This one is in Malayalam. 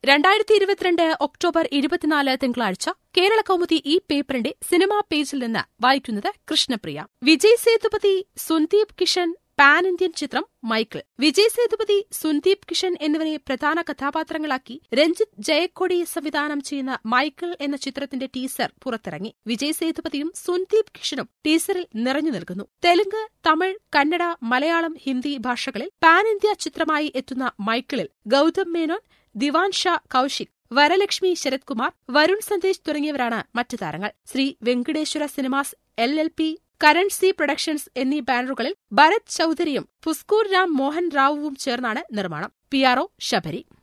രണ്ടായിരത്തി ഇരുപത്തിരണ്ട് ഒക്ടോബർ ഇരുപത്തിനാല് തിങ്കളാഴ്ച കേരള കൗമുദി ഈ പേപ്പറിന്റെ സിനിമാ പേജിൽ നിന്ന് വായിക്കുന്നത് കൃഷ്ണപ്രിയ വിജയ് സേതുപതി സുന്ദീപ് കിഷൻ പാൻ ഇന്ത്യൻ ചിത്രം മൈക്കിൾ വിജയ് സേതുപതി സുന്ദീപ് കിഷൻ എന്നിവരെ പ്രധാന കഥാപാത്രങ്ങളാക്കി രഞ്ജിത്ത് ജയക്കൊടി സംവിധാനം ചെയ്യുന്ന മൈക്കിൾ എന്ന ചിത്രത്തിന്റെ ടീസർ പുറത്തിറങ്ങി വിജയ് സേതുപതിയും സുന്ദീപ് കിഷനും ടീസറിൽ നിറഞ്ഞു നിൽക്കുന്നു തെലുങ്ക് തമിഴ് കന്നഡ മലയാളം ഹിന്ദി ഭാഷകളിൽ പാൻ ഇന്ത്യ ചിത്രമായി എത്തുന്ന മൈക്കിളിൽ ഗൌതം മേനോൻ ദിവാൻ ഷാ കൌശിക് വരലക്ഷ്മി ശരത് കുമാർ വരുൺ സന്ദേശ് തുടങ്ങിയവരാണ് മറ്റു താരങ്ങൾ Sri Venkateswara cinemas L L P Karan C productions എന്നീ ബാനറുകളിൽ ഭരത് ചൌധരിയും പുസ്കൂർ രാം മോഹൻ റാവുവും ചേർന്നാണ് നിർമ്മാണം പി ആർഒ ശബരി